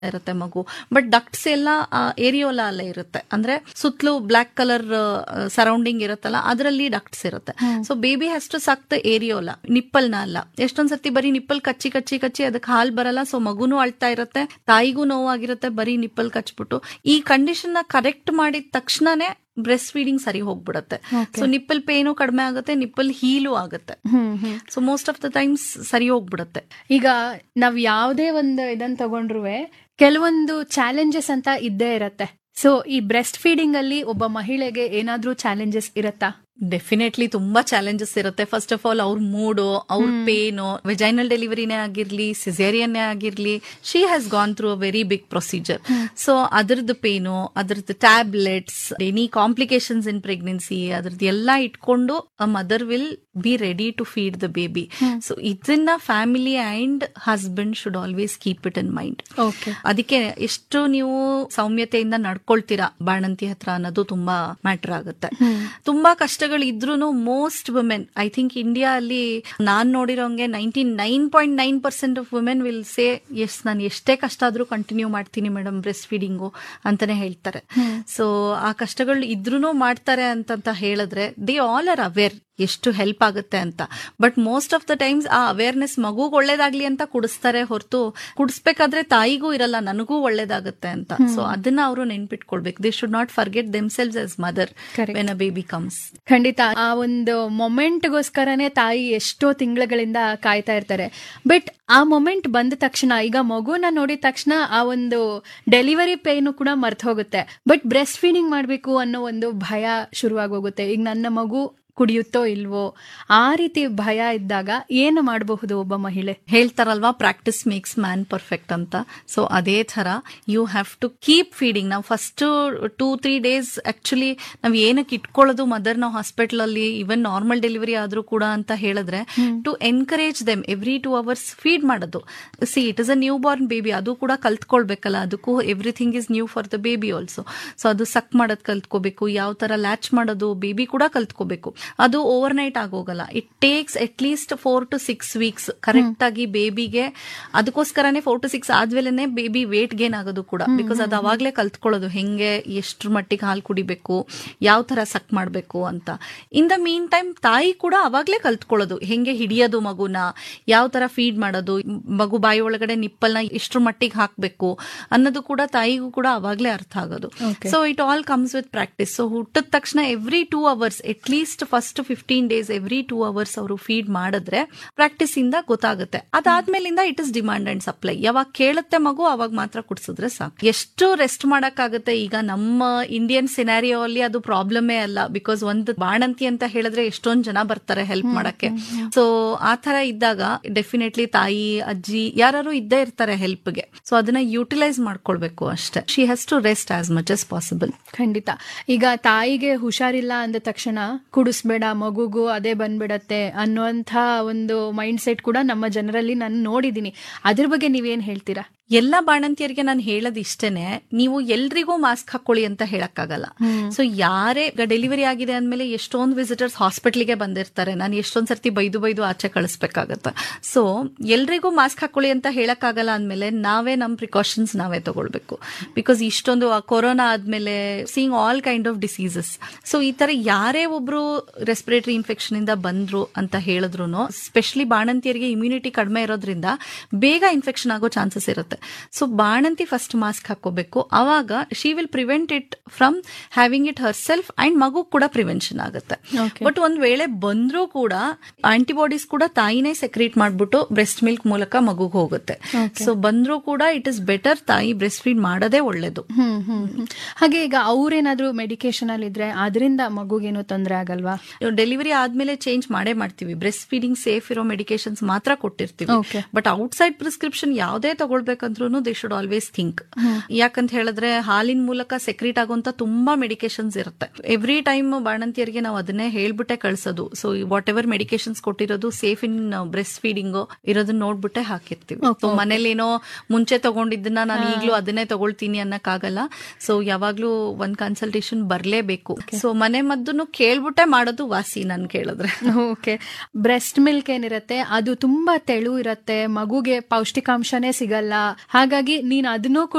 ಇರುತ್ತೆ ಮಗು but ducts ಎಲ್ಲ ಏರಿಯೋಲಾ ಅಲ್ಲೇ ಇರುತ್ತೆ ಅಂದ್ರೆ ಸುತ್ತಲೂ ಬ್ಲಾಕ್ ಕಲರ್ ಸರೌಂಡಿಂಗ್ ಇರುತ್ತಲ್ಲ ಅದರಲ್ಲಿ ಡಕ್ಟ್ಸ್ ಇರುತ್ತೆ so baby has to suck the areola ನಿಪ್ಪಲ್ನ ಅಲ್ಲ ಎಷ್ಟೊಂದ್ ಸರ್ತಿ ಬರೀ ನಿಪ್ಪಲ್ ಕಚ್ಚಿ ಕಚ್ಚಿ ಕಚ್ಚಿ ಅದಕ್ಕೆ ಹಾಲ್ ಬರಲ್ಲ ಸೊ ಮಗುನು ಅಳ್ತಾ ಇರುತ್ತೆ ತಾಯಿಗೂ ನೋವಾಗಿರುತ್ತೆ ಬರೀ ನಿಪ್ಪಲ್ ಕಚ್ಬಿಟ್ಟು ಈ ಕಂಡೀಷನ್ ನ ಕರೆಕ್ಟ್ ಮಾಡಿದ ತಕ್ಷಣನೇ ಬ್ರೆಸ್ಟ್ ಫೀಡಿಂಗ್ ಸರಿ ಹೋಗ್ಬಿಡುತ್ತೆ ಸೊ ನಿಪ್ಪಲ್ ಪೇನು ಕಡಿಮೆ ಆಗುತ್ತೆ ನಿಪ್ಪಲ್ ಹೀಲು ಆಗುತ್ತೆ hmm hmm so most of the times ಸರಿ ಹೋಗ್ಬಿಡುತ್ತೆ ಈಗ ನಾವ್ ಯಾವ್ದೇ ಒಂದು ಇದನ್ನ ತಗೊಂಡ್ರು ಕೆಲವೊಂದು ಚಾಲೆಂಜಸ್ ಅಂತ ಇದ್ದೇ ಇರತ್ತೆ ಸೊ ಈ ಬ್ರೆಸ್ಟ್ ಫೀಡಿಂಗ್ ಅಲ್ಲಿ ಒಬ್ಬ ಮಹಿಳೆಗೆ ಏನಾದ್ರೂ ಚಾಲೆಂಜಸ್ ಇರತ್ತಾ ಡೆಫಿನೆಟ್ಲಿ ತುಂಬಾ ಚಾಲೆಂಜಸ್ ಇರುತ್ತೆ ಫಸ್ಟ್ ಆಫ್ ಆಲ್ ಅವ್ರ ಮೂಡು ಅವ್ರ ಪೇನು ವೆಜೈನಲ್ ಡೆಲಿವರಿನೇ ಆಗಿರ್ಲಿ ಸಿಸೇರಿಯನ್ನೇ ಆಗಿರ್ಲಿ she has gone through a very big procedure so ಅದ್ರದ್ದು ಪೇನು ಅದ್ರದ್ದು tablets any complications in pregnancy ಅದ್ರದ್ದು ಎಲ್ಲ ಇಟ್ಕೊಂಡು a mother will be ready to feed the baby so ಇದನ್ನ family and husband should always keep it in mind okay ಅದಕ್ಕೆ ಎಷ್ಟು ನೀವು ಸೌಮ್ಯತೆಯಿಂದ ನಡ್ಕೊಳ್ತೀರಾ ಬಾಣಂತಿ ಹತ್ರ ಅನ್ನೋದು ತುಂಬಾ ಮ್ಯಾಟರ್ ಆಗುತ್ತೆ ತುಂಬಾ ಕಷ್ಟಗಳು ಇದ್ರೂನು most women I think India ಅಲ್ಲಿ ನಾನ್ ನೋಡಿರೋಂಗೆ ninety nine point nine percent of women will say yes ನಾನು ಎಷ್ಟೇ ಕಷ್ಟ ಆದ್ರೂ ಕಂಟಿನ್ಯೂ ಮಾಡ್ತೀನಿ ಮೇಡಮ್ ಬ್ರೆಸ್ಟ್ ಫೀಡಿಂಗು ಅಂತಾನೆ ಹೇಳ್ತಾರೆ ಸೊ ಆ ಕಷ್ಟಗಳು ಇದ್ರೂನು ಮಾಡ್ತಾರೆ ಅಂತಂತ ಹೇಳಿದ್ರೆ ದೇ ಆಲ್ ಆರ್ ಅವೇರ್ ಎಷ್ಟು ಹೆಲ್ಪ್ ಆಗುತ್ತೆ ಅಂತ but most of the times ಆ ಅವೇರ್ನೆಸ್ ಮಗುಗ್ ಒಳ್ಳೇದಾಗ್ಲಿ ಅಂತ ಕುಡಿಸ್ತಾರೆ ಹೊರತು ಕುಡಿಸ್ಬೇಕಾದ್ರೆ ತಾಯಿಗೂ ಇರಲ್ಲ ನನಗೂ ಒಳ್ಳೇದಾಗುತ್ತೆ ಅಂತ ಸೊ ಅದನ್ನ ಅವರು ನೆನ್ಪಿಟ್ಕೊಳ್ಬೇಕು they should not forget themselves as mother Correct. When a baby comes ಖಂಡಿತ ಆ ಒಂದು ಮೊಮೆಂಟ್ಗೋಸ್ಕರನೇ ತಾಯಿ ಎಷ್ಟೋ ತಿಂಗಳುಗಳಿಂದ ಕಾಯ್ತಾ ಇರ್ತಾರೆ ಬಟ್ ಆ ಮೊಮೆಂಟ್ ಬಂದ ತಕ್ಷಣ ಈಗ ಮಗುನ ನೋಡಿದ ತಕ್ಷಣ ಆ ಒಂದು ಡೆಲಿವರಿ ಪೇನು ಕೂಡ ಮರ್ತ ಹೋಗುತ್ತೆ ಬಟ್ ಬ್ರೆಸ್ಟ್ ಫೀಡಿಂಗ್ ಮಾಡಬೇಕು ಅನ್ನೋ ಒಂದು ಭಯ ಶುರುವಾಗಿ ಹೋಗುತ್ತೆ ಈಗ ನನ್ನ ಮಗು ಕುಡಿಯುತ್ತೋ ಇಲ್ವೋ ಆ ರೀತಿ ಭಯ ಇದ್ದಾಗ ಏನು ಮಾಡಬಹುದು ಒಬ್ಬ ಮಹಿಳೆ ಹೇಳ್ತಾರಲ್ವಾ ಪ್ರಾಕ್ಟಿಸ್ ಮೇಕ್ಸ್ ಮ್ಯಾನ್ ಪರ್ಫೆಕ್ಟ್ ಅಂತ ಸೊ ಅದೇ ತರ you have to keep feeding ನಾವು first two three days actually ನಾವ್ ಏನಕ್ಕೆ ಇಟ್ಕೊಳ್ಳೋದು ಮದರ್ ನಾವು ಹಾಸ್ಪಿಟಲ್ ಅಲ್ಲಿ ಇವನ್ ನಾರ್ಮಲ್ ಡೆಲಿವರಿ ಆದ್ರೂ ಕೂಡ ಅಂತ ಹೇಳಿದ್ರೆ to encourage them every two hours feed ಮಾಡೋದು see it is a newborn baby ಅದು ಕೂಡ ಕಲ್ತ್ಕೊಳ್ಬೇಕಲ್ಲ ಅದಕ್ಕೂ everything is new for the baby also so ಅದು ಸಕ್ ಮಾಡೋದು ಕಲ್ತ್ಕೋಬೇಕು ಯಾವ ತರ ಲ್ಯಾಚ್ ಮಾಡೋದು ಬೇಬಿ ಕೂಡ ಕಲ್ತ್ಕೋಬೇಕು ಅದು ಓವರ್ ನೈಟ್ ಆಗೋಗಲ್ಲ it takes at least four to six weeks correct ಆಗಿ ಬೇಬಿಗೆ ಅದಕ್ಕೋಸ್ಕರನೇ ಫೋರ್ ಟು ಸಿಕ್ಸ್ ಆದ್ಮೇಲೆ ಬೇಬಿ ವೇಟ್ ಗೇನ್ ಆಗೋದು ಕೂಡ ಬಿಕಾಸ್ ಅದು ಅವಾಗ್ಲೇ ಕಲ್ತ್ಕೊಳ್ಳೋದು ಹೆಂಗೆ ಎಷ್ಟ್ರ ಮಟ್ಟಿಗೆ ಹಾಲು ಕುಡಿಬೇಕು ಯಾವ ತರ ಸಕ್ ಮಾಡಬೇಕು ಅಂತ ಇನ್ ದ ಮೀನ್ ಟೈಮ್ ತಾಯಿ ಕೂಡ ಅವಾಗ್ಲೇ ಕಲ್ತ್ಕೊಳ್ಳೋದು ಹೆಂಗೆ ಹಿಡಿಯೋದು ಮಗುನ ಯಾವ ತರ ಫೀಡ್ ಮಾಡೋದು ಮಗು ಬಾಯಿ ಒಳಗಡೆ ನಿಪ್ಪಲ್ನ ಎಷ್ಟ್ರ ಮಟ್ಟಿಗೆ ಹಾಕ್ಬೇಕು ಅನ್ನೋದು ಕೂಡ ತಾಯಿಗೂ ಕೂಡ ಅವಾಗ್ಲೇ ಅರ್ಥ ಆಗೋದು so it all comes with practice so ಹುಟ್ಟಿದ ತಕ್ಷಣ every two hours at least first fifteen days every two hours ಅವರು ಫೀಡ್ ಮಾಡಿದ್ರೆ ಪ್ರಾಕ್ಟೀಸ್ ಇಂದ ಗೊತ್ತಾಗುತ್ತೆ ಅದಾದ್ಮೇಲಿಂದ it is demand and supply ಯಾವಾಗ ಕೇಳುತ್ತೆ ಮಗು ಅವಾಗ ಮಾತ್ರ ಕುಡಿಸಿದ್ರೆ ಸಾಕು ಎಷ್ಟು ರೆಸ್ಟ್ ಮಾಡಕ್ಕಾಗುತ್ತೆ ಈಗ ನಮ್ಮ ಇಂಡಿಯನ್ ಸಿನಾರಿಯೋ ಅಲ್ಲಿ ಅದು ಪ್ರಾಬ್ಲಮೇ ಅಲ್ಲ ಬಿಕಾಸ್ ಒಂದು ಬಾಣಂತಿ ಅಂತ ಹೇಳಿದ್ರೆ ಎಷ್ಟೊಂದ್ ಜನ ಬರ್ತಾರೆ ಹೆಲ್ಪ್ ಮಾಡಕ್ಕೆ ಸೊ ಆ ತರ ಇದ್ದಾಗ ಡೆಫಿನೆಟ್ಲಿ ತಾಯಿ ಅಜ್ಜಿ ಯಾರು ಇದ್ದೇ ಇರ್ತಾರೆ ಹೆಲ್ಪ್ಗೆ ಸೊ ಅದನ್ನ ಯುಟಿಲೈಸ್ ಮಾಡ್ಕೊಳ್ಬೇಕು ಅಷ್ಟೇ she has to rest as much as possible ಖಂಡಿತ ಈಗ ತಾಯಿಗೆ ಹುಷಾರಿಲ್ಲ ಅಂದ ತಕ್ಷಣ ಕುಡಿಸ್ಬೇಡ ಮಗುಗೂ ಅದೇ ಬಂದ್ಬಿಡತ್ತೆ ಅನ್ನುವಂಥ ಒಂದು ಮೈಂಡ್ ಸೆಟ್ ಕೂಡ ನಮ್ಮ ಜನರಲ್ಲಿ ನಾನು ನೋಡಿದ್ದೀನಿ ಅದ್ರ ಬಗ್ಗೆ ನೀವೇನ್ ಹೇಳ್ತೀರಾ ಎಲ್ಲ ಬಾಣಂತಿಯರಿಗೆ ನಾನು ಹೇಳೋದು ಇಷ್ಟೇನೆ ನೀವು ಎಲ್ರಿಗೂ ಮಾಸ್ಕ್ ಹಾಕೊಳ್ಳಿ ಅಂತ ಹೇಳಕ್ಕಾಗಲ್ಲ ಸೊ ಯಾರೇ ಡೆಲಿವರಿ ಆಗಿದೆ ಅಂದ್ಮೇಲೆ ಎಷ್ಟೊಂದು ವಿಸಿಟರ್ಸ್ ಹಾಸ್ಪಿಟ್ಲಿಗೆ ಬಂದಿರ್ತಾರೆ ನಾನು ಎಷ್ಟೊಂದ್ ಸರ್ತಿ ಬೈದು ಬೈದು ಆಚೆ ಕಳಿಸ್ಬೇಕಾಗತ್ತೆ ಸೊ ಎಲ್ರಿಗೂ ಮಾಸ್ಕ್ ಹಾಕೊಳ್ಳಿ ಅಂತ ಹೇಳಕ್ಕಾಗಲ್ಲ ಅಂದ್ಮೇಲೆ ನಾವೇ ನಮ್ ಪ್ರಿಕಾಷನ್ಸ್ ನಾವೇ ತಗೊಳ್ಬೇಕು ಬಿಕಾಸ್ ಇಷ್ಟೊಂದು ಕೊರೋನಾ ಆದ್ಮೇಲೆ seeing all kind of diseases so ಈ ತರ ಯಾರೇ ಒಬ್ರು ರೆಸ್ಪಿರೇಟರಿ ಇನ್ಫೆಕ್ಷನ್ ಇಂದ ಬಂದ್ರು ಅಂತ ಹೇಳಿದ್ರು ಸ್ಪೆಷಲಿ ಬಾಣಂತಿಯರಿಗೆ ಇಮ್ಯುನಿಟಿ ಕಡಿಮೆ ಇರೋದ್ರಿಂದ ಬೇಗ ಇನ್ಫೆಕ್ಷನ್ ಆಗೋ ಚಾನ್ಸಸ್ ಇರುತ್ತೆ ಸೊ ಬಾಣಂತಿ ಫಸ್ಟ್ ಮಾಸ್ಕ್ ಹಾಕೋಬೇಕು ಅವಾಗ she will prevent it from having it herself and ಮಗು ಕೂಡ ಪ್ರಿವೆನ್ಷನ್ ಆಗುತ್ತೆ Okay. ಬಟ್ ಒಂದ್ ವೇಳೆ ಬಂದ್ರೂ ಕೂಡ ಆಂಟಿಬಾಡೀಸ್ ಕೂಡ ತಾಯಿನೇ ಸೆಕ್ರೇಟ್ ಮಾಡ್ಬಿಟ್ಟು ಬ್ರೆಸ್ಟ್ ಮಿಲ್ಕ್ ಮೂಲಕ ಮಗುಗ್ ಹೋಗುತ್ತೆ ಸೊ ಬಂದ್ರೂ ಕೂಡ ಇಟ್ ಇಸ್ ಬೆಟರ್ ತಾಯಿ ಬ್ರೆಸ್ಟ್ ಫೀಡ್ ಮಾಡೋದೇ ಒಳ್ಳೇದು ಹ್ಮ್ ಹ್ಮ್ ಹ್ಮ್. ಹಾಗೆ ಈಗ ಅವ್ರೇನಾದ್ರೂ ಮೆಡಿಕೇಶನ್ ಅಲ್ಲಿ ಇದ್ರೆ ಅದರಿಂದ ಮಗುಗೇನು ತೊಂದರೆ ಆಗಲ್ವಾ ಡೆಲಿವರಿ ಆದ್ಮೇಲೆ ಚೇಂಜ್ ಮಾಡೇ ಮಾಡ್ತೀವಿ ಬ್ರೆಸ್ಟ್ ಫೀಡಿಂಗ್ ಸೇಫ್ ಇರೋ ಮೆಡಿಕೇಶನ್ಸ್ ಮಾತ್ರ ಕೊಟ್ಟಿರ್ತೀವಿ Okay. ಬಟ್ ಔಟ್ಸೈಡ್ ಪ್ರಿಸ್ಕ್ರಿಪ್ಷನ್ ಯಾವುದೇ ತಗೊಳ್ಬೇಕಂದ್ರೂ ದೇ ಶುಡ್ ಆಲ್ವೇಸ್ ಥಿಂಕ್ ಯಾಕಂತ ಹೇಳಿದ್ರೆ ಹಾಲಿನ ಮೂಲಕ ಸೆಕ್ರೀಟ್ ಆಗುವಂತ ತುಂಬಾ ಮೆಡಿಕೇಶನ್ಸ್ ಇರುತ್ತೆ ಎವ್ರಿ ಟೈಮ್ ಬಾಣಂತಿಯರಿಗೆ ನಾವು ಅದನ್ನೇ ಹೇಳ್ಬಿಟ್ಟೆ ಕಳ್ಸೋದು ಸೊ ವಾಟ್ ಎವರ್ ಮೆಡಿಕೇಶನ್ಸ್ ಕೊಟ್ಟಿರೋದು ಸೇಫ್ ಇನ್ ಬ್ರೆಸ್ಟ್ ಫೀಡಿಂಗ್ ಇರೋದನ್ನ ನೋಡ್ಬಿಟ್ಟೆ ಹಾಕಿರ್ತೀವಿ ಸೊ ಮನೇಲೇನೋ ಮುಂಚೆ ತಗೊಂಡಿದ್ದನ್ನ ನಾನು ಈಗ್ಲೂ ಅದನ್ನೇ ತಗೊಳ್ತೀನಿ ಅನ್ನಕ್ಕಾಗಲ್ಲ ಸೊ ಯಾವಾಗ್ಲೂ ಒಂದ್ ಕನ್ಸಲ್ಟೇಷನ್ ಬರ್ಲೇಬೇಕು ಸೊ ಮನೆ ಮದ್ದನ್ನು ಕೇಳ್ಬಿಟ್ಟೆ ಮಾಡೋದು ವಾಸಿ ನನ್ ಕೇಳಿದ್ರೆ ಓಕೆ ಬ್ರೆಸ್ಟ್ ಮಿಲ್ಕ್ ಏನಿರತ್ತೆ ಅದು ತುಂಬಾ ತೆಳು ಇರತ್ತೆ ಮಗುಗೆ ಪೌಷ್ಟಿಕಾಂಶನೇ ಸಿಗಲ್ಲ ಹಾಗಾಗಿ ನೀನ್ ಅದನ್ನೂ ಕೂಡ